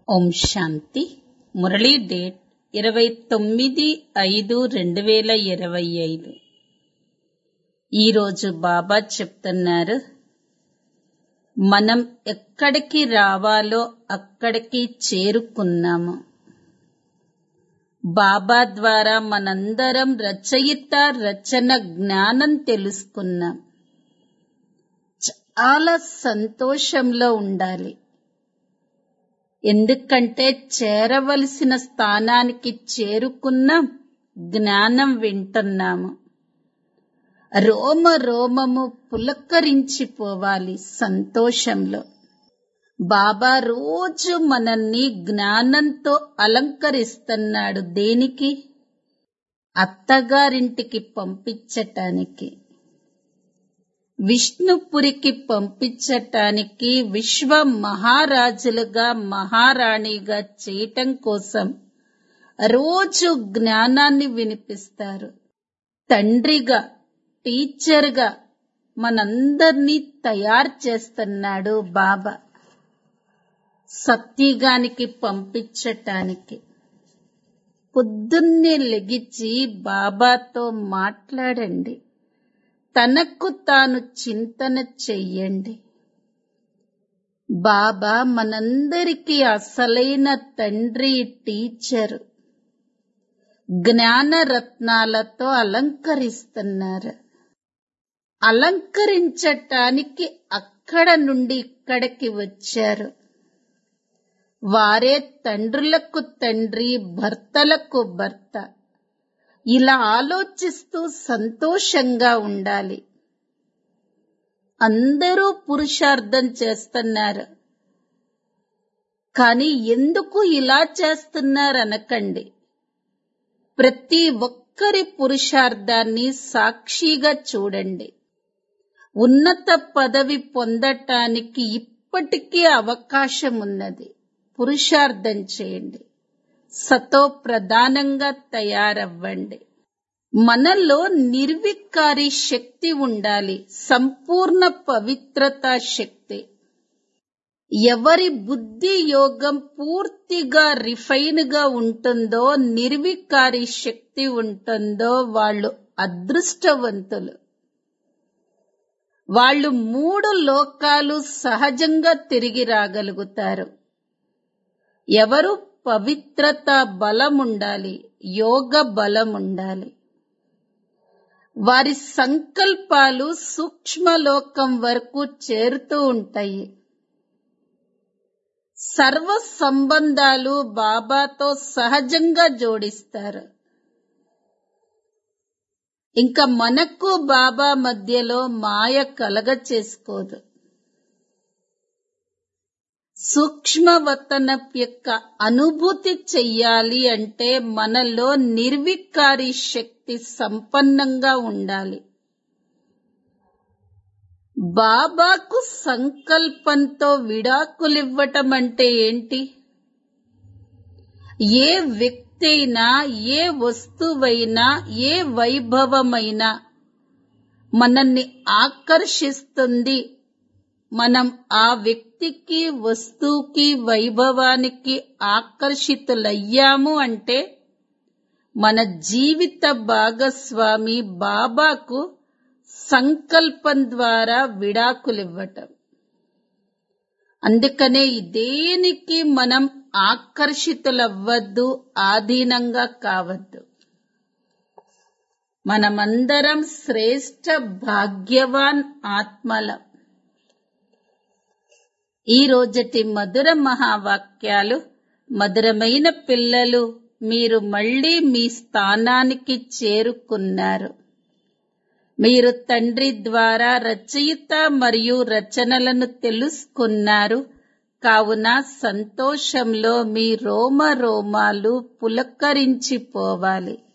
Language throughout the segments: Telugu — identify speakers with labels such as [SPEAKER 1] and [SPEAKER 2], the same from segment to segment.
[SPEAKER 1] ఓం శాంతి మురళీ డేట్ ఇరవై తొమ్మిది ఐదు రెండు వేల ఇరవై ఐదు ఈరోజు బాబా చెప్తున్నారు మనం ఎక్కడికి రావాలో అక్కడికి చేరుకున్నాము బాబా ద్వారా మనందరం రచయిత రచన జ్ఞానం తెలుసుకున్నాం చాలా సంతోషంలో ఉండాలి ఎందుకంటే చేరవలసిన స్థానానికి చేరుకున్నాం జ్ఞానం వింటున్నాము రోమ రోమము పులకరించిపోవాలి సంతోషంలో బాబా రోజు మనల్ని జ్ఞానంతో అలంకరిస్తున్నాడు దేనికి అత్తగారింటికి పంపించటానికి విష్ణుపురికి పంపించటానికి విశ్వ మహారాజులుగా మహారాణిగా చేయటం కోసం రోజు జ్ఞానాన్ని వినిపిస్తారు తండ్రిగా టీచర్గా మనందర్నీ తయారు చేస్తున్నాడు బాబా సత్యగానికి పంపించటానికి పొద్దున్నే లెగిచి బాబాతో మాట్లాడండి తనకు తాను చింతన చెయ్యండి బాబా మనందరికీ అసలైన తండ్రి టీచరు జ్ఞాన రత్నాలతో అలంకరిస్తున్నారు అలంకరించటానికి అక్కడ నుండి ఇక్కడికి వచ్చారు వారే తండ్రులకు తండ్రి భర్తలకు భర్త ఇలా ఆలోచిస్తూ సంతోషంగా ఉండాలి అందరూ పురుషార్థం చేస్తున్నారు కానీ ఎందుకు ఇలా చేస్తున్నారు అనకండి ప్రతి ఒక్కరి పురుషార్థాన్ని సాక్షిగా చూడండి ఉన్నత పదవి పొందటానికి ఇప్పటికీ అవకాశం ఉన్నది పురుషార్థం చేయండి సతో ప్రధానంగా తయారవ్వండి మనలో నిర్వికారి శక్తి ఉండాలి సంపూర్ణ పవిత్రతా శక్తి ఎవరి బుద్ధి యోగం పూర్తిగా రిఫైన్ గా ఉంటుందో నిర్వికారి శక్తి ఉంటుందో వాళ్ళు అదృష్టవంతులు వాళ్ళు మూడు లోకాలు సహజంగా తిరిగి రాగలుగుతారు ఎవరు పవిత్రత బలం ఉండాలి యోగ బలం ఉండాలి వారి సంకల్పాలు సూక్ష్మలోకం వరకు చేరుతూ ఉంటాయి సర్వ సంబంధాలు బాబాతో సహజంగా జోడిస్తారు ఇంకా మనకు బాబా మధ్యలో మాయ కలగ చేసుకోదు సూక్ష్మవతన యొక్క అనుభూతి చెయ్యాలి అంటే మనలో నిర్వికారి శక్తి సంపన్నంగా ఉండాలి బాబాకు సంకల్పంతో విడాకులివ్వటం అంటే ఏంటి ఏ వ్యక్తి అయినా ఏ వస్తువైనా ఏ వైభవమైనా మనల్ని ఆకర్షిస్తుంది మనం ఆ వ్యక్తికి వస్తువుకి వైభవానికి ఆకర్షితులయ్యాము అంటే మన జీవిత భాగస్వామి బాబాకు సంకల్పం ద్వారా విడాకులివ్వటం అందుకనే దేనికి మనం ఆకర్షితులవ్వద్దు ఆధీనంగా కావద్దు మనమందరం శ్రేష్ట భాగ్యవాన్ ఆత్మలం ఈ రోజటి మధుర మహావాక్యాలు మధురమైన పిల్లలు మీరు మళ్ళీ మీ స్థానానికి చేరుకున్నారు మీరు తండ్రి ద్వారా రచయిత మరియు రచనలను తెలుసుకున్నారు కావున సంతోషంలో మీ రోమ రోమాలు పులకరించిపోవాలి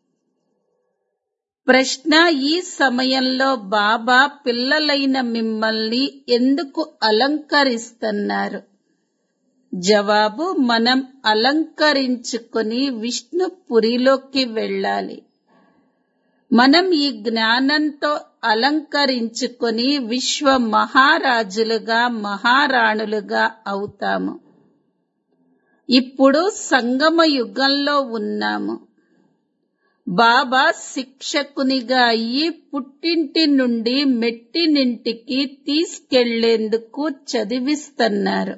[SPEAKER 1] ప్రశ్న ఈ సమయంలో బాబా పిల్లలైన మిమ్మల్ని ఎందుకు అలంకరిస్తున్నారు జవాబు మనం అలంకరించుకుని విష్ణుపురిలోకి వెళ్ళాలి మనం ఈ జ్ఞానంతో అలంకరించుకొని విశ్వ మహారాజులుగా మహారాణులుగా అవుతాము ఇప్పుడు సంగమ యుగంలో ఉన్నాము బాబా శిక్షకునిగా అయ్యి పుట్టింటి నుండి మెట్టినింటికి తీసుకెళ్లేందుకు చదివిస్తున్నారు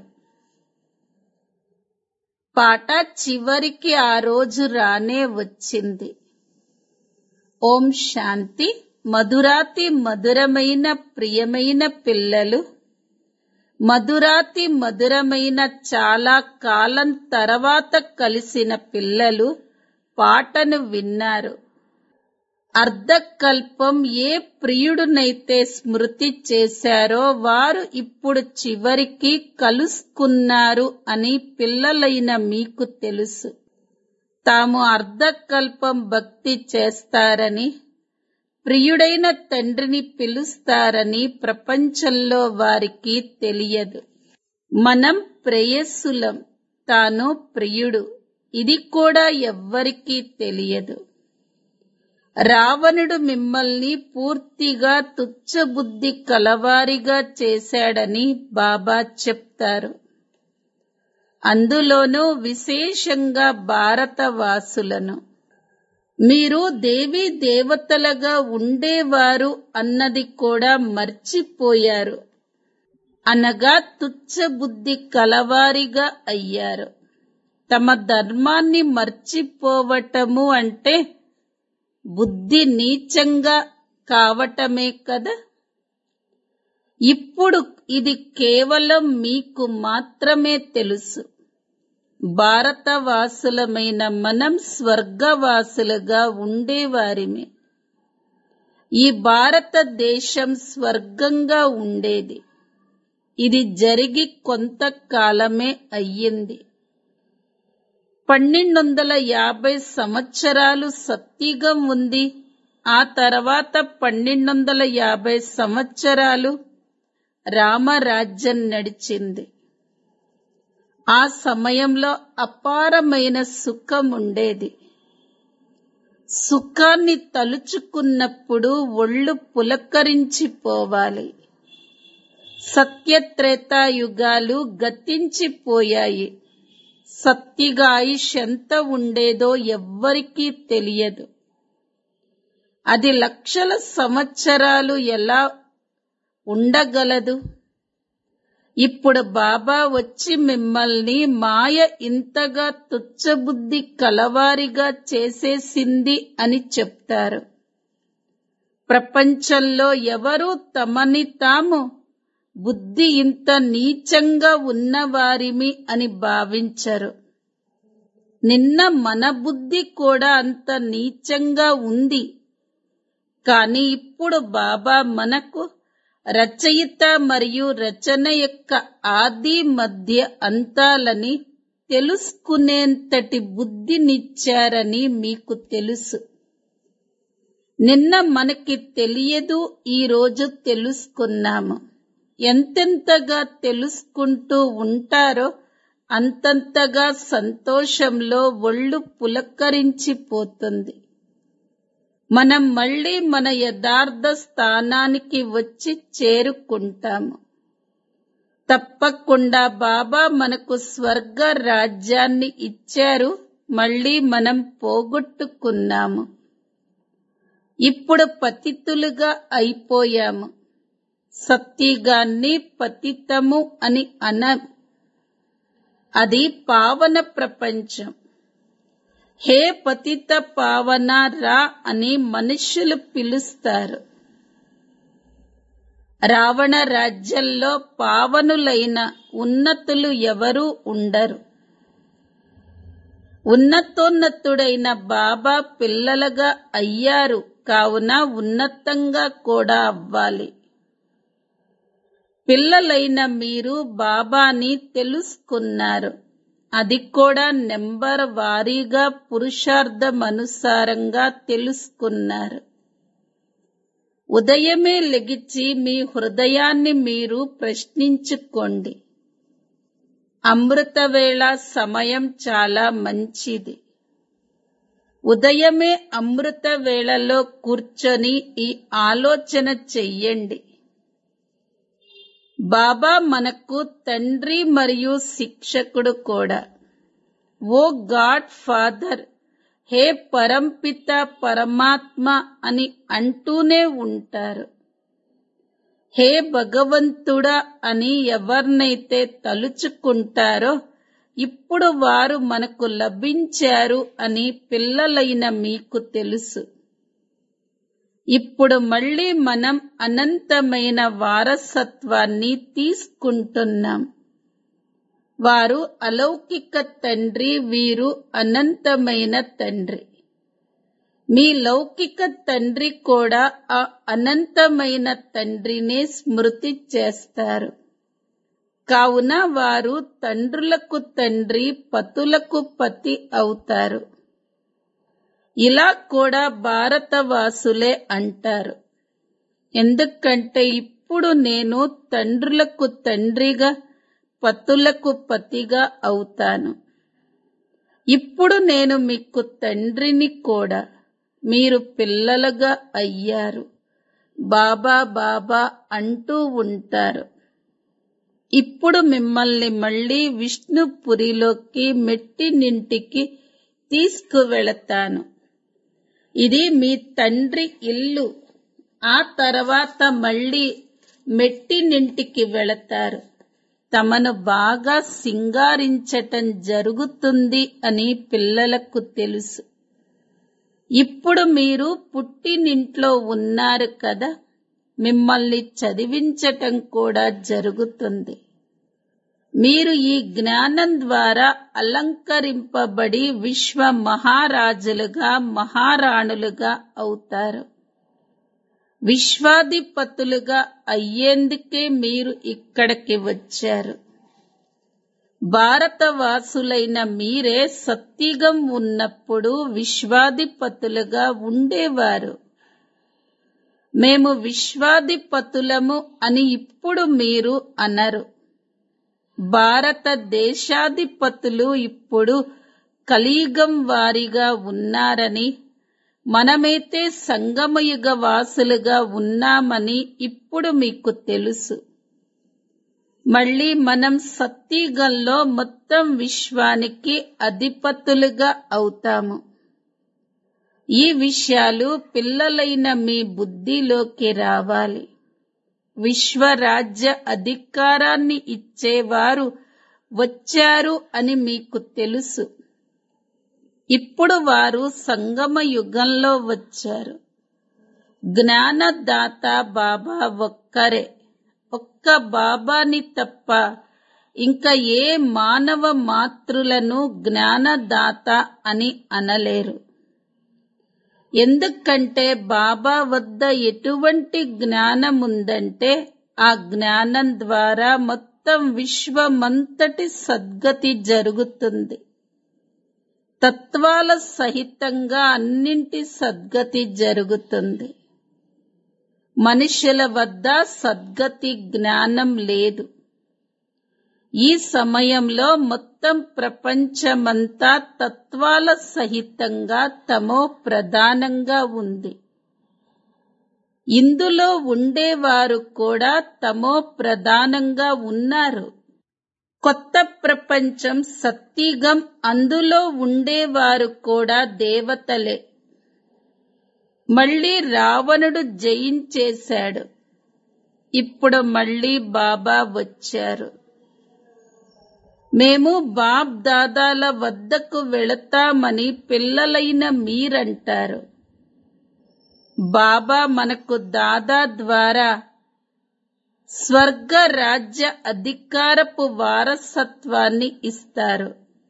[SPEAKER 1] పాట చివరికి ఆ రోజు రానే వచ్చింది ఓం శాంతి మధురాతి మధురమైన ప్రియమైన పిల్లలు మధురాతి మధురమైన చాలా కాలం తర్వాత కలిసిన పిల్లలు పాటను విన్నారు అర్ధకల్పం ఏ ప్రియుడునైతే స్మృతి చేశారో వారు ఇప్పుడు చివరికి కలుసుకున్నారు అని పిల్లలైన మీకు తెలుసు తాము అర్ధకల్పం భక్తి చేస్తారని ప్రియుడైన తండ్రిని పిలుస్తారని ప్రపంచంలో వారికి తెలియదు మనం ప్రేయస్సులం తాను ప్రియుడు ఇది కూడా ఎవ్వరికీ తెలియదు రావణుడు మిమ్మల్ని పూర్తిగా తుచ్చబుద్ధి కలవారిగా చేశాడని బాబా చెప్తారు అందులోనూ విశేషంగా భారతవాసులను మీరు దేవీ దేవతలుగా ఉండేవారు అన్నది కూడా మర్చిపోయారు అనగా తుచ్చబుద్ధి కలవారిగా అయ్యారు తమ ధర్మాన్ని మర్చిపోవటము అంటే బుద్ధి నీచంగా కావటమే కదా ఇప్పుడు ఇది కేవలం మీకు మాత్రమే తెలుసు భారతవాసులమైన మనం స్వర్గవాసులుగా ఉండేవారిమే ఈ భారతదేశం స్వర్గంగా ఉండేది ఇది జరిగి కొంతకాలమే అయ్యింది పన్నెండు వందల యాభై సంవత్సరాలు సత్యుగం ఉంది ఆ తర్వాత పన్నెండు వందల యాభై సంవత్సరాలు రామరాజ్యం నడిచింది ఆ సమయంలో అపారమైన సుఖం ఉండేది సుఖాన్ని తలుచుకున్నప్పుడు ఒళ్ళు పులకరించిపోవాలి సత్యత్రేతాయుగాలు గతించిపోయాయి సత్తిగా ఆయుష్ ఎంత ఉండేదో ఎవ్వరికీ తెలియదు అది లక్షల సంవత్సరాలు ఎలా ఉండగలదు ఇప్పుడు బాబా వచ్చి మిమ్మల్ని మాయ ఇంతగా తుచ్చబుద్ధి కలవారిగా చేసేసింది అని చెప్తారు ప్రపంచంలో ఎవరూ తమని తాము బుద్ధి ఇంత నీచంగా ఉన్నవారిమి అని భావించరు నిన్న మన బుద్ధి కూడా అంత నీచంగా ఉంది కానీ ఇప్పుడు బాబా మనకు రచయిత మరియు రచన యొక్క ఆది మధ్య అంతాలని తెలుసుకునేంతటి బుద్ధినిచ్చారని మీకు తెలుసు నిన్న మనకి తెలియదు ఈ రోజు తెలుసుకున్నాము ఎంతెంతగా తెలుసుకుంటూ ఉంటారో అంతంతగా సంతోషంలో ఒళ్ళు పులకరించిపోతుంది మనం మళ్ళీ మన యథార్థ స్థానానికి వచ్చి చేరుకుంటాము తప్పకుండా బాబా మనకు స్వర్గ రాజ్యాన్ని ఇచ్చారు మళ్ళీ మనం పోగొట్టుకున్నాము ఇప్పుడు పతితులుగా అయిపోయాము సత్యగాన్ని పతితము అని అన అది పావన ప్రపంచం హే పతిత పావన రా అని మనుష్యులు పిలుస్తారు రావణ రాజ్యంలో పావనులైన ఉన్నతులు ఎవరూ ఉండరు ఉన్నతోన్నతుడైన బాబా పిల్లలుగా అయ్యారు కావున ఉన్నతంగా కూడా అవ్వాలి పిల్లలైన మీరు బాబాని తెలుసుకున్నారు అది కూడా నెంబర్ వారీగా పురుషార్థమనుసారంగా తెలుసుకున్నారు ఉదయమే లెగిచి మీ హృదయాన్ని మీరు ప్రశ్నించుకోండి అమృతవేళ సమయం చాలా మంచిది ఉదయమే అమృత వేళలో కూర్చొని ఈ ఆలోచన చెయ్యండి బాబా మనకు తండ్రి మరియు శిక్షకుడు కూడా ఓ గాడ్ ఫాదర్ హే పరంపిత పరమాత్మ అని అంటూనే ఉంటారు హే భగవంతుడా అని ఎవరినైతే తలుచుకుంటారో ఇప్పుడు వారు మనకు లభించారు అని పిల్లలైన మీకు తెలుసు ఇప్పుడు మళ్ళీ మనం అనంతమైన వారసత్వాన్ని తీసుకుంటున్నాం వారు అలౌకిక తండ్రి వీరు అనంతమైన తండ్రి మీ లౌకిక తండ్రి కూడా ఆ అనంతమైన తండ్రినే స్మృతి చేస్తారు కావున వారు తండ్రులకు తండ్రి పతులకు పతి అవుతారు ఇలా కూడా భారతవాసులే అంటారు ఎందుకంటే ఇప్పుడు నేను తండ్రులకు తండ్రిగా పతులకు పతిగా అవుతాను ఇప్పుడు నేను మీకు తండ్రిని కూడా మీరు పిల్లలుగా అయ్యారు బాబా బాబా అంటూ ఉంటారు ఇప్పుడు మిమ్మల్ని మళ్ళీ విష్ణుపురిలోకి మెట్టినింటికి తీసుకువెళతాను ఇది మీ తండ్రి ఇల్లు ఆ తర్వాత మళ్ళీ మెట్టినింటికి వెళతారు తమను బాగా సింగారించటం జరుగుతుంది అని పిల్లలకు తెలుసు ఇప్పుడు మీరు పుట్టినింట్లో ఉన్నారు కదా మిమ్మల్ని చదివించటం కూడా జరుగుతుంది మీరు ఈ జ్ఞానం ద్వారా అలంకరింపబడి విశ్వ మహారాజులుగా మహారాణులుగా అవుతారు విశ్వాధిపతులుగా అయ్యేందుకే మీరు ఇక్కడికి వచ్చారు భారతవాసులైన మీరే సత్యుగం ఉన్నప్పుడు విశ్వాధిపతులుగా ఉండేవారు మేము విశ్వాధిపతులము అని ఇప్పుడు మీరు అనరు భారతదేశాధిపతులు ఇప్పుడు కలియుగం వారిగా ఉన్నారని మనమైతే సంగమయుగ వాసులుగా ఉన్నామని ఇప్పుడు మీకు తెలుసు మళ్ళీ మనం సత్యుగంలో మొత్తం విశ్వానికి అధిపతులుగా అవుతాము ఈ విషయాలు పిల్లలైన మీ బుద్ధిలోకి రావాలి విశ్వరాజ్య అధికారాన్ని ఇచ్చేవారు వచ్చారు అని మీకు తెలుసు ఇప్పుడు వారు సంగమ యుగంలో వచ్చారు జ్ఞానదాత బాబా ఒక్కరే ఒక్క బాబాని తప్ప ఇంకా ఏ మానవ మాతృలను జ్ఞానదాత అని అనలేరు ఎందుకంటే బాబా వద్ద ఎటువంటి జ్ఞానం ఉందంటే ఆ జ్ఞానం ద్వారా మొత్తం విశ్వమంతటి సద్గతి జరుగుతుంది తత్వాల సహితంగా అన్నింటి సద్గతి జరుగుతుంది మనుషుల వద్ద సద్గతి జ్ఞానం లేదు ఈ సమయంలో మొత్తం ప్రపంచమంతా తత్వాల సహితంగా తమో ప్రధానంగా ఉంది ఇందులో ఉండేవారు కూడా తమో ప్రధానంగా ఉన్నారు కొత్త ప్రపంచం సత్యుగం అందులో ఉండేవారు కూడా దేవతలే మళ్ళీ రావణుడు జయించేశాడు ఇప్పుడు మళ్ళీ బాబా వచ్చారు మేము బాబ్ దాదాల వద్దకు వెళతామని పిల్లలైన మీరంటారు బాబా మనకు దాదా ద్వారా స్వర్గ రాజ్య అధికారపు వారసత్వాన్ని ఇస్తారు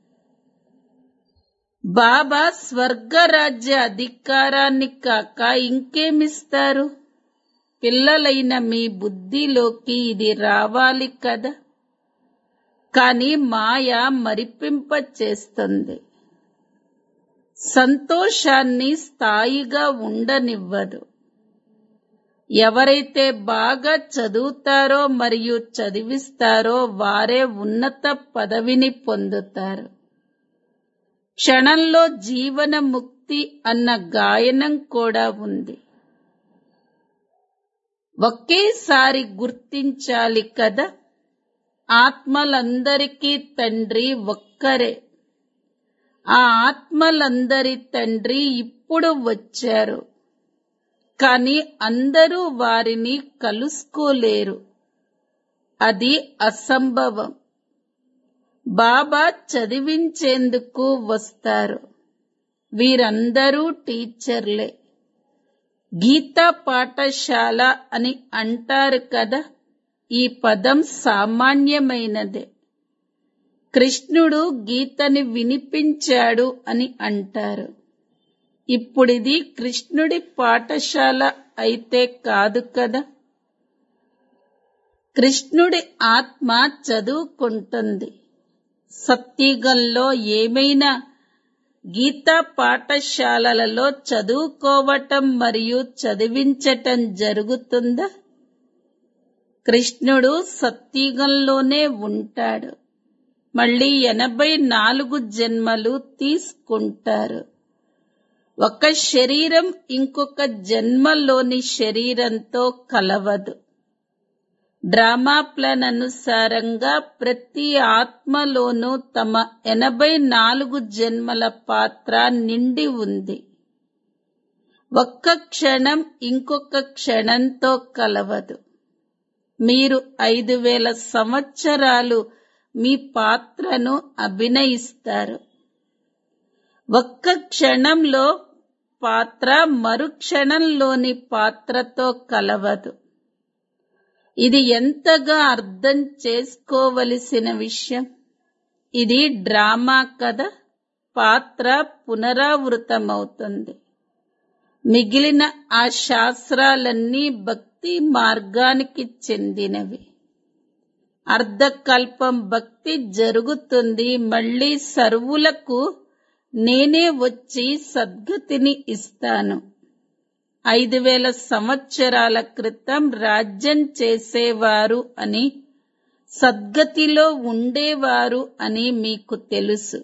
[SPEAKER 1] బాబా స్వర్గ రాజ్య అధికారాన్ని కాక ఇంకేమిస్తారు పిల్లలైన మీ బుద్ధిలోకి ఇది రావాలి కదా కానీ మాయ మరిపింప చేస్తుంది సంతోషాన్ని స్థాయిగా ఉండనివ్వదు ఎవరైతే బాగా చదువుతారో మరియు చదివిస్తారో వారే ఉన్నత పదవిని పొందుతారు క్షణంలో జీవన ముక్తి అన్న గాయనం కూడా ఉంది ఒకేసారి గుర్తించాలి కదా ఆత్మలందరికీ తండ్రి ఒక్కరే ఆ ఆత్మలందరి తండ్రి ఇప్పుడు వచ్చారు కాని అందరూ వారిని కలుసుకోలేరు అది అసంభవం బాబా చదివించేందుకు వస్తారు వీరందరూ టీచర్లే గీతా పాఠశాల అని అంటారు కదా ఈ పదం సామాన్యమైనదే కృష్ణుడు గీతని వినిపించాడు అని అంటారు ఇప్పుడిది కృష్ణుడి పాఠశాల అయితే కాదు కదా కృష్ణుడి ఆత్మ చదువుకుంటుంది సత్యుగంలో ఏమైనా గీతా పాఠశాలలలో చదువుకోవటం మరియు చదివించటం జరుగుతుందా కృష్ణుడు సత్యుగంలోనే ఉంటాడు మళ్ళీ ఎనభై నాలుగు జన్మలు తీసుకుంటారు ఒక శరీరం ఇంకొక జన్మలోని శరీరంతో కలవదు డ్రామా ప్లాన్ అనుసారంగా ప్రతి ఆత్మలోనూ తమ ఎనభై నాలుగు జన్మల పాత్ర నిండి ఉంది ఒక్క క్షణం ఇంకొక క్షణంతో కలవదు మీరు ఐదు వేల సంవత్సరాలు మీ పాత్రను అభినయిస్తారు ఒక్క క్షణంలో పాత్ర మరుక్షణంలోని పాత్రతో కలవదు ఇది ఎంతగా అర్థం చేసుకోవలసిన విషయం ఇది డ్రామా కథ పాత్ర పునరావృతమవుతుంది మిగిలిన ఆ శాస్త్రాలన్నీ భక్తి మార్గానికి చెందినవి అర్ధకల్పం భక్తి జరుగుతుంది మళ్ళీ సర్వులకు నేనే వచ్చి సద్గతిని ఇస్తాను ఐదు వేల సంవత్సరాల క్రితం రాజ్యం చేసేవారు అని సద్గతిలో ఉండేవారు అని మీకు తెలుసు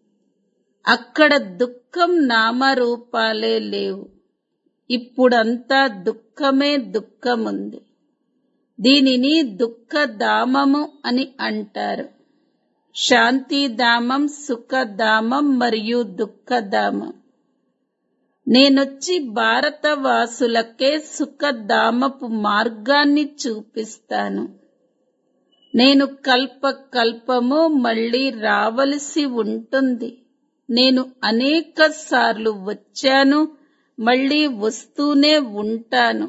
[SPEAKER 1] అక్కడ దుఃఖం నామరూపాలే లేవు ఇప్పుడంతా దుఃఖమే దుఃఖముంది దీనిని దుఃఖధామము అని అంటారు శాంతిధామం సుఖధామం మరియు దుఃఖధామం నేనొచ్చి భారతవాసులకే సుఖధామపు మార్గాన్ని చూపిస్తాను నేను కల్ప కల్పము మళ్ళీ రావలసి ఉంటుంది నేను అనేక సార్లు వచ్చాను మళ్ళీ వస్తూనే ఉంటాను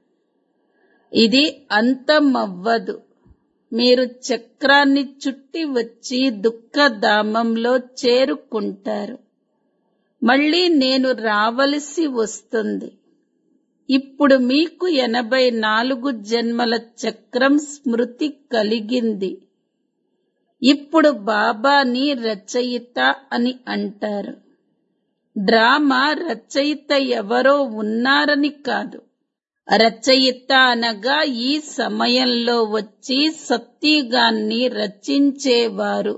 [SPEAKER 1] ఇది అంతమవ్వదు మీరు చక్రాన్ని చుట్టి వచ్చి దుఃఖధామంలో చేరుకుంటారు మళ్ళీ నేను రావలసి వస్తుంది ఇప్పుడు మీకు ఎనభై నాలుగు జన్మల చక్రం స్మృతి కలిగింది ఇప్పుడు బాబాని రచయిత అని అంటారు డ్రామా రచయిత ఎవరో ఉన్నారని కాదు రచయిత అనగా ఈ సమయంలో వచ్చి సత్యగాన్ని రచించేవారు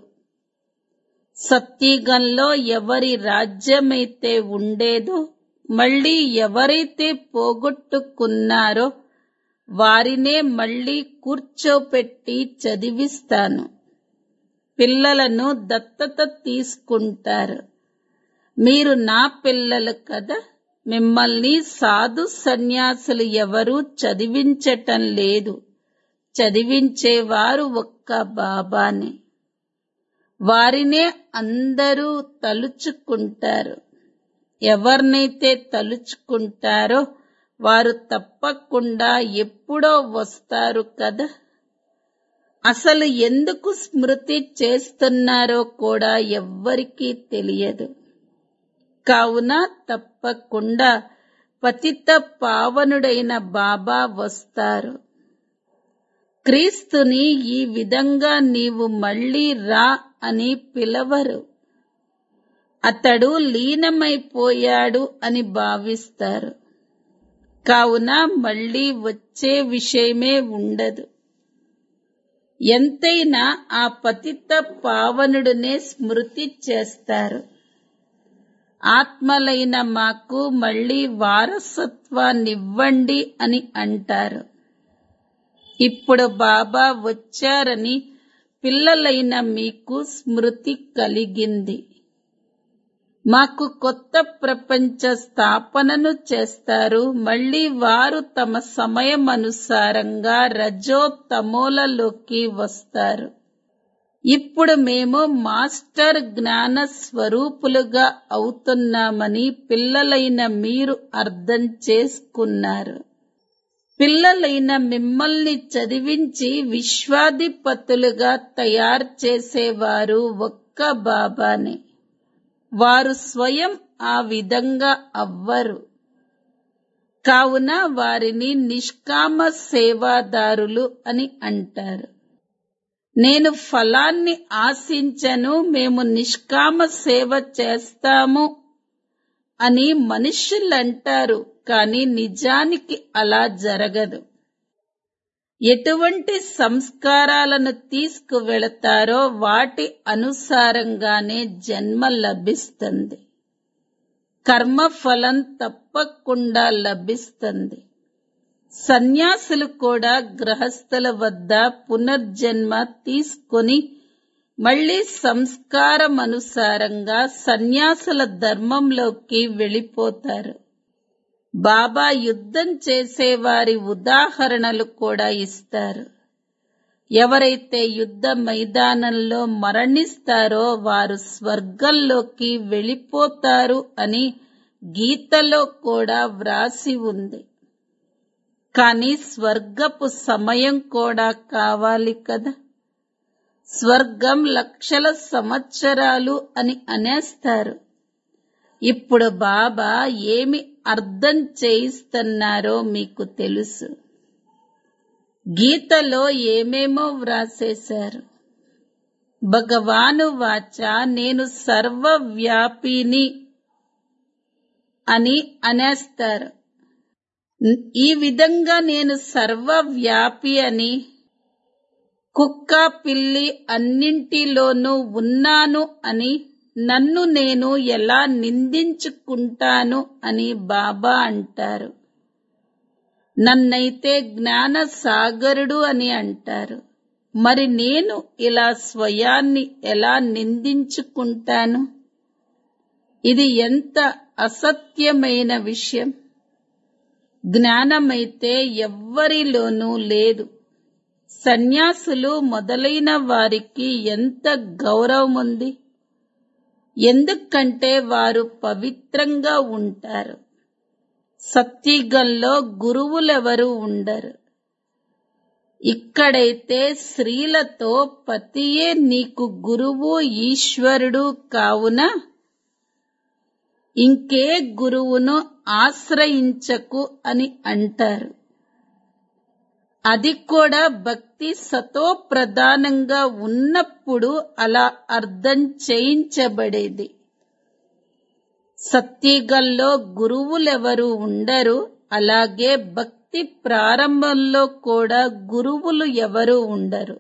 [SPEAKER 1] సత్యగంలో ఎవరి రాజ్యమైతే ఉండేదో మళ్ళీ ఎవరైతే పోగొట్టుకున్నారో వారినే మళ్ళీ కూర్చోపెట్టి చదివిస్తాను పిల్లలను దత్తత తీసుకుంటారు మీరు నా పిల్లలు కదా మిమ్మల్ని సాధు సన్యాసులు ఎవరూ చదివించటం లేదు చదివించేవారు ఒక్క బాబానే వారినే అందరూ తలుచుకుంటారు ఎవరినైతే తలుచుకుంటారో వారు తప్పకుండా ఎప్పుడో వస్తారు కదా అసలు ఎందుకు స్మృతి చేస్తున్నారో కూడా ఎవ్వరికీ తెలియదు కావున తప్పకుండా పతిత పావనుడైన బాబా వస్తారు క్రీస్తుని ఈ విధంగా నీవు మళ్ళీ రా అని పిలవరు అతడు లీనమైపోయాడు అని భావిస్తారు కావున మళ్ళీ వచ్చే విషయమే ఉండదు ఎంతైనా ఆ పతిత పావనుడునే స్మృతి చేస్తారు ఆత్మలైన మాకు మళ్ళీ వారసత్వాన్నివ్వండి అని అంటారు ఇప్పుడు బాబా వచ్చారని పిల్లలైన మీకు స్మృతి కలిగింది మాకు కొత్త ప్రపంచ స్థాపనను చేస్తారు మళ్ళీ వారు తమ సమయం అనుసారంగా రజో తమోలలోకి వస్తారు ఇప్పుడు మేము మాస్టర్ జ్ఞాన స్వరూపులుగా అవుతున్నామని పిల్లలైన మీరు అర్థం చేసుకున్నారు పిల్లలైన మిమ్మల్ని చదివించి విశ్వాధిపతులుగా తయారు చేసేవారు ఒక్క బాబానే వారు స్వయం ఆ విధంగా అవ్వరు కావున వారిని నిష్కామ సేవాదారులు అని అంటారు నేను ఫలాన్ని ఆశించను మేము నిష్కామ సేవ చేస్తాము అని మనుష్యులంటారు కానీ నిజానికి అలా జరగదు ఎటువంటి సంస్కారాలను తీసుకువెళతారో వాటి అనుసారంగానే జన్మ లభిస్తుంది కర్మఫలం తప్పకుండా లభిస్తుంది సన్యాసులు కూడా గ్రహస్థుల వద్ద పునర్జన్మ తీసుకొని మళ్ళీ సంస్కారం అనుసారంగా సన్యాసుల ధర్మంలోకి వెళ్ళిపోతారు బాబా యుద్ధం చేసేవారి ఉదాహరణలు కూడా ఇస్తారు ఎవరైతే యుద్ధ మైదానంలో మరణిస్తారో వారు స్వర్గంలోకి వెళ్ళిపోతారు అని గీతలో కూడా వ్రాసి ఉంది కానీ స్వర్గపు సమయం కూడా కావాలి కదా స్వర్గం లక్షల సంవత్సరాలు అని అనేస్తారు ఇప్పుడు బాబా ఏమి అర్థం చేయిస్తున్నారో మీకు తెలుసు గీతలో ఏమేమో వ్రాసేశారు భగవాను వాచ నేను సర్వవ్యాపిని అని అనేస్తారు ఈ విధంగా నేను సర్వవ్యాపి అని కుక్క పిల్లి అన్నింటిలోనూ ఉన్నాను అని నన్ను నేను ఎలా నిందించుకుంటాను అని బాబా అంటారు నన్నైతే జ్ఞాన సాగరుడు అని అంటారు మరి నేను ఇలా స్వయాన్ని ఎలా నిందించుకుంటాను ఇది ఎంత అసత్యమైన విషయం జ్ఞానమైతే ఎవ్వరిలోనూ లేదు సన్యాసులు మొదలైన వారికి ఎంత గౌరవం ఉంది ఎందుకంటే వారు పవిత్రంగా ఉంటారు సత్యగంలో గురువులెవరు ఉండరు ఇక్కడైతే స్త్రీలతో పతియే నీకు గురువు ఈశ్వరుడు కావున ఇంకే గురువును ఆశ్రయించకు అని అంటారు అది కూడా భక్తి సతో ప్రధానంగా ఉన్నప్పుడు అలా అర్థం చేయించబడేది సత్యగల్లో గురువులెవరు ఉండరు అలాగే భక్తి ప్రారంభంలో కూడా గురువులు ఎవరు ఉండరు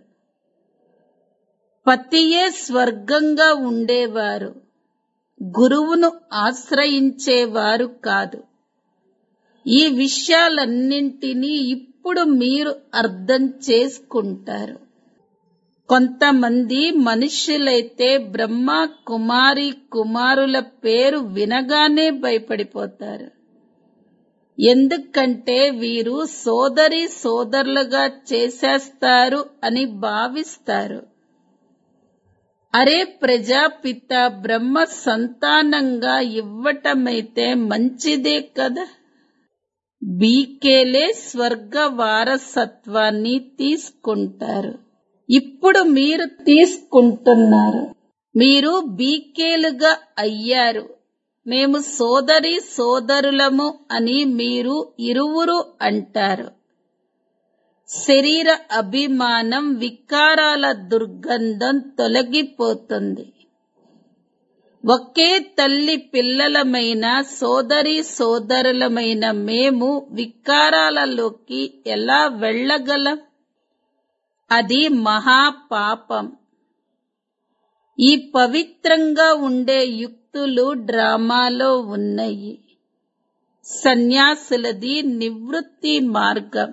[SPEAKER 1] పతియే స్వర్గంగా ఉండేవారు గురువును ఆశ్రయించేవారు కాదు ఈ విషయాలన్నింటినీ ఇప్పుడు మీరు అర్థం చేసుకుంటారు కొంతమంది మనుష్యులైతే బ్రహ్మ కుమారి కుమారుల పేరు వినగానే భయపడిపోతారు ఎందుకంటే వీరు సోదరి సోదరులుగా చేసేస్తారు అని భావిస్తారు అరే ప్రజాపిత బ్రహ్మ సంతానంగా ఇవ్వటమైతే మంచిదే కదా బీకేలే స్వర్గ వారసత్వాన్ని తీసుకుంటారు ఇప్పుడు మీరు తీసుకుంటున్నారు మీరు బీకేలుగా అయ్యారు మేము సోదరి సోదరులము అని మీరు ఇరువురు అంటారు శరీర అభిమానం వికారాల దుర్గంధం తొలగిపోతుంది ఒకే తల్లి పిల్లలమైన సోదరి సోదరులమైన మేము వికారాలలోకి ఎలా వెళ్ళగలం అది మహాపాపం ఈ పవిత్రంగా ఉండే యుక్తులు డ్రామాలో ఉన్నాయి సన్యాసులది నివృత్తి మార్గం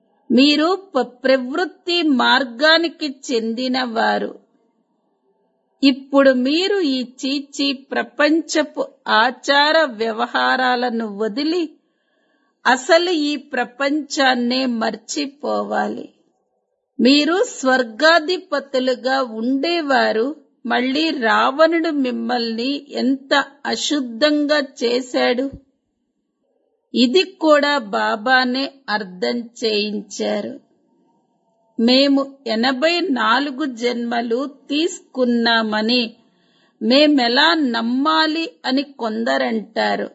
[SPEAKER 1] మీరు ప- ప్రవృత్తి మార్గానికి చెందినవారు ఇప్పుడు మీరు ఈ చీచీ ప్రపంచపు ఆచార వ్యవహారాలను వదిలి అసలు ఈ ప్రపంచాన్నే మర్చిపోవాలి మీరు స్వర్గాధిపతులుగా ఉండేవారు మళ్ళీ రావణుడు మిమ్మల్ని ఎంత అశుద్ధంగా చేశాడు ఇది కూడా బాబానే అర్థం చేయించారు మేము ఎనభై నాలుగు జన్మలు తీసుకున్నామని మేమెలా నమ్మాలి అని కొందరంటారు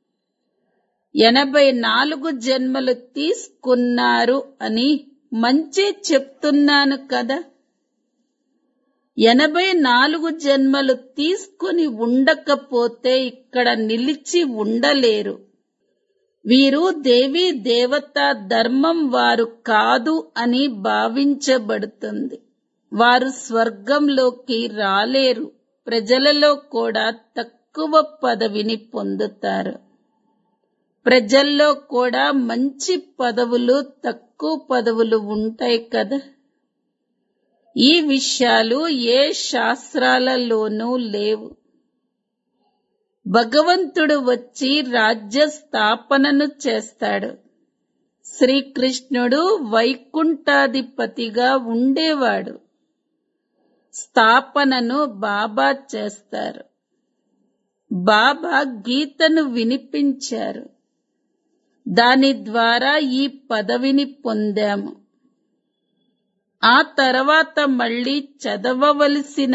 [SPEAKER 1] ఎనభై నాలుగు జన్మలు తీసుకున్నారు అని మంచి చెప్తున్నాను కదా ఎనభై నాలుగు జన్మలు తీసుకుని ఉండకపోతే ఇక్కడ నిలిచి ఉండలేరు వీరు దేవీ దేవత ధర్మం వారు కాదు అని భావించబడుతుంది వారు స్వర్గంలోకి రాలేరు ప్రజలలో కూడా తక్కువ పదవిని పొందుతారు ప్రజల్లో కూడా మంచి పదవులు తక్కువ పదవులు ఉంటాయి కదా ఈ విషయాలు ఏ శాస్త్రాలలోనూ లేవు భగవంతుడు వచ్చి రాజ్య స్థాపనను చేస్తాడు శ్రీకృష్ణుడు వైకుంఠాధిపతిగా ఉండేవాడు స్థాపనను బాబా చేస్తారు బాబా గీతను వినిపించారు దాని ద్వారా ఈ పదవిని పొందాము ఆ తర్వాత మళ్ళీ చదవవలసిన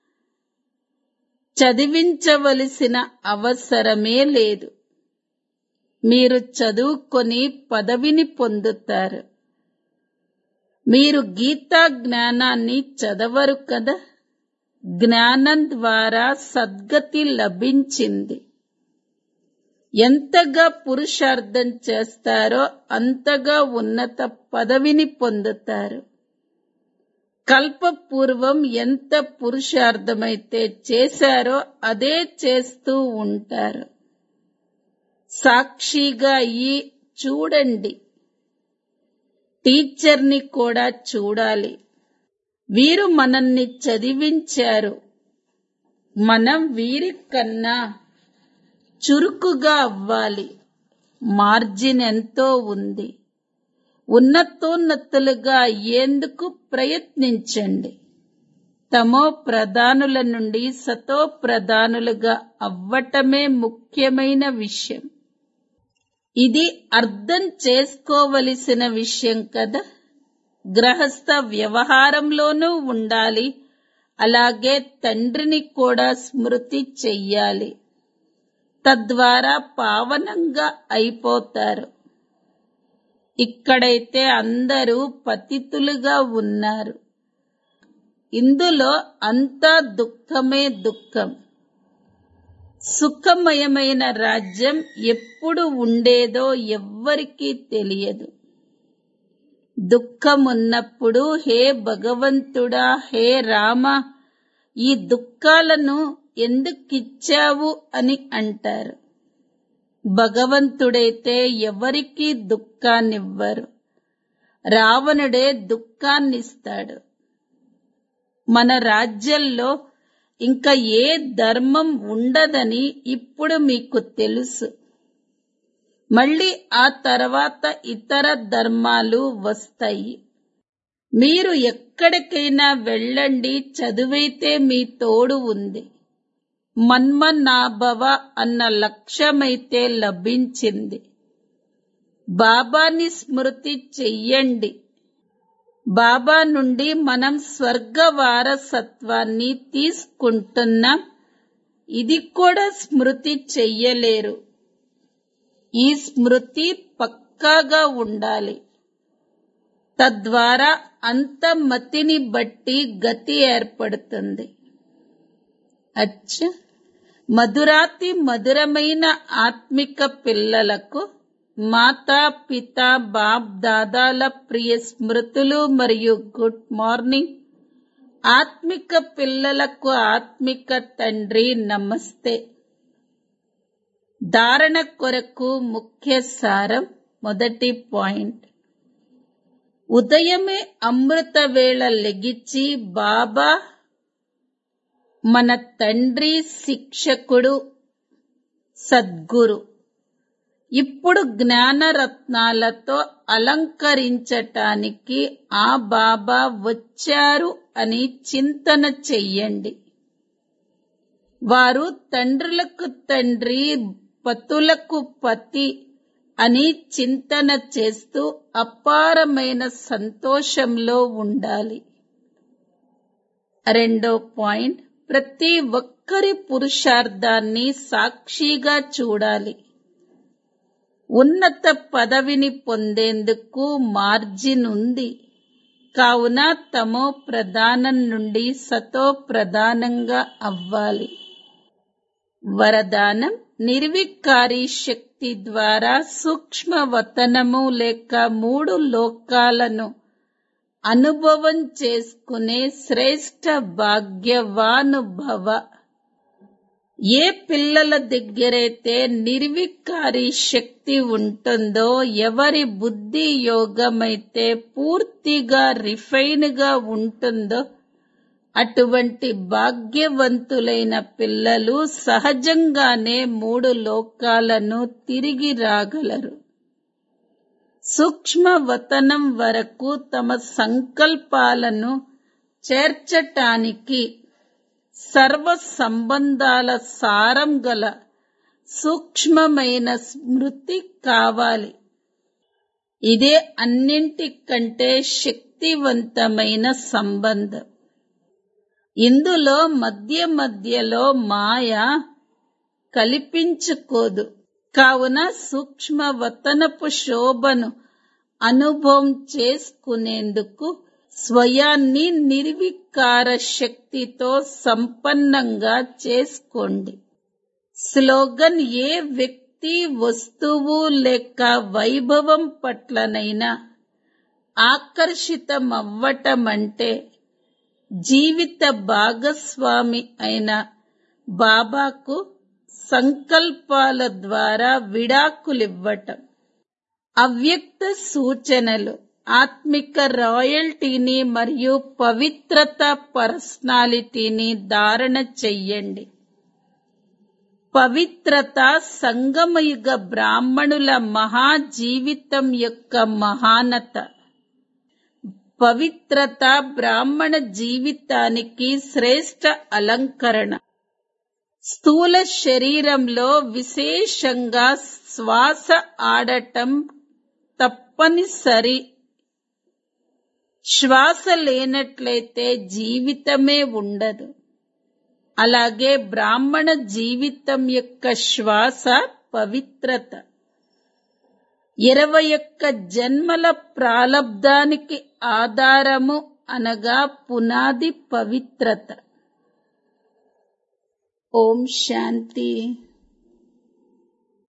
[SPEAKER 1] చదివించవలసిన అవసరమే లేదు మీరు చదువుకొని పదవిని పొందుతారు మీరు గీతా జ్ఞానాన్ని చదవరు కదా జ్ఞానం ద్వారా సద్గతి లభించింది ఎంతగా పురుషార్థం చేస్తారో అంతగా ఉన్నత పదవిని పొందుతారు కల్పపూర్వం ఎంత పురుషార్థమైతే చేశారో అదే చేస్తూ ఉంటారు సాక్షిగా ఈ చూడండి టీచర్ని కూడా చూడాలి వీరు మనల్ని చదివించారు మనం వీరి కన్నా చురుకుగా అవ్వాలి మార్జిన్ ఎంతో ఉంది ఉన్నతోన్నతులుగా అయ్యేందుకు ప్రయత్నించండి తమో ప్రధానుల నుండి సతో ప్రధానులుగా అవ్వటమే ముఖ్యమైన విషయం ఇది అర్థం చేసుకోవలసిన విషయం కదా గ్రహస్థ వ్యవహారంలోనూ ఉండాలి అలాగే తండ్రిని కూడా స్మృతి చెయ్యాలి తద్వారా పావనంగా అయిపోతారు ఇక్కడైతే అందరూ పతితులుగా ఉన్నారు ఇందులో అంతా దుఃఖమే దుఃఖం సుఖమయమైన రాజ్యం ఎప్పుడు ఉండేదో ఎవ్వరికీ తెలియదు దుఃఖమున్నప్పుడు హే భగవంతుడా హే రామ ఈ దుఃఖాలను ఎందుకిచ్చావు అని అంటారు భగవంతుడైతే ఎవరికీ దుఃఖాన్నివ్వరు రావణుడే దుఃఖాన్నిస్తాడు మన రాజ్యంలో ఇంకా ఏ ధర్మం ఉండదని ఇప్పుడు మీకు తెలుసు మళ్ళీ ఆ తర్వాత ఇతర ధర్మాలు వస్తాయి మీరు ఎక్కడికైనా వెళ్ళండి చదువైతే మీ తోడు ఉంది మన్మనాభవ అన్న లక్ష్యమైతే లభించింది బాబాని స్మృతి చెయ్యండి బాబా నుండి మనం స్వర్గ వారసత్వాన్ని తీసుకుంటున్నాం ఇది కూడా స్మృతి చెయ్యలేరు ఈ స్మృతి పక్కాగా ఉండాలి తద్వారా అంత మతిని బట్టి గతి ఏర్పడుతుంది అచ్చ మధురాతి మధురమైన ఆత్మిక పిల్లలకు మాతా పిత బాప్ దాదాల ప్రియ స్మృతులు మరియు గుడ్ మార్నింగ్ ఆత్మిక పిల్లలకు ఆత్మిక తండ్రి నమస్తే ధారణ కొరకు ముఖ్య సారం మొదటి పాయింట్ ఉదయమే అమృత వేళ లెగిచి బాబా మన తండ్రి శిక్షకుడు సద్గురు ఇప్పుడు జ్ఞానరత్నాలతో అలంకరించటానికి ఆ బాబా వచ్చారు అని చింతన చెయ్యండి వారు తండ్రులకు తండ్రి పతులకు పతి అని చింతన చేస్తూ అపారమైన సంతోషంలో ఉండాలి రెండో పాయింట్ ప్రతి ఒక్కరి పురుషార్థాన్ని సాక్షిగా చూడాలి ఉన్నత పదవిని పొందేందుకు మార్జిన్ ఉంది కావున తమో ప్రధానం నుండి సతో ప్రధానంగా అవ్వాలి వరదానం నిర్వికారి శక్తి ద్వారా సూక్ష్మ వతనము లేక మూడు లోకాలను అనుభవం చేసుకునే శ్రేష్ట భాగ్యవానుభవ ఏ పిల్లల దగ్గరైతే నిర్వికారి శక్తి ఉంటుందో ఎవరి బుద్ధి యోగమైతే పూర్తిగా రిఫైన్ గా ఉంటుందో అటువంటి భాగ్యవంతులైన పిల్లలు సహజంగానే మూడు లోకాలను తిరిగి రాగలరు సూక్ష్మవతనం వరకు తమ సంకల్పాలను చేర్చటానికి సర్వ సంబంధాల సారం గల సూక్ష్మమైన స్మృతి కావాలి ఇదే అన్నింటికంటే శక్తివంతమైన సంబంధం ఇందులో మధ్య మధ్యలో మాయ కల్పించుకోదు కావున సూక్ష్మవతనపు శోభను అనుభవం చేసుకునేందుకు స్వయాన్ని నిర్వికార శక్తితో సంపన్నంగా చేసుకోండి స్లోగన్ ఏ వ్యక్తి వస్తువు లేక వైభవం పట్లనైనా ఆకర్షితమవ్వటం అంటే జీవిత భాగస్వామి అయిన బాబాకు సంకల్పాల ద్వారా విడాకులివ్వటం అవ్యక్త సూచనలు ఆత్మిక రాయల్టీని మరియు పవిత్రత పర్సనాలిటీని ధారణ చెయ్యండి పవిత్రత సంగమయుగ బ్రాహ్మణుల మహా జీవితం యొక్క మహానత పవిత్రత బ్రాహ్మణ జీవితానికి శ్రేష్ట అలంకరణ స్థూల శరీరంలో విశేషంగా శ్వాస ఆడటం తప్పనిసరి శ్వాస లేనట్లయితే జీవితమే ఉండదు అలాగే బ్రాహ్మణ జీవితం యొక్క శ్వాస పవిత్రత ఇరవై ఒక్క జన్మల ప్రాలబ్ధానికి ఆధారము అనగా పునాది పవిత్రత ఓం శాంతి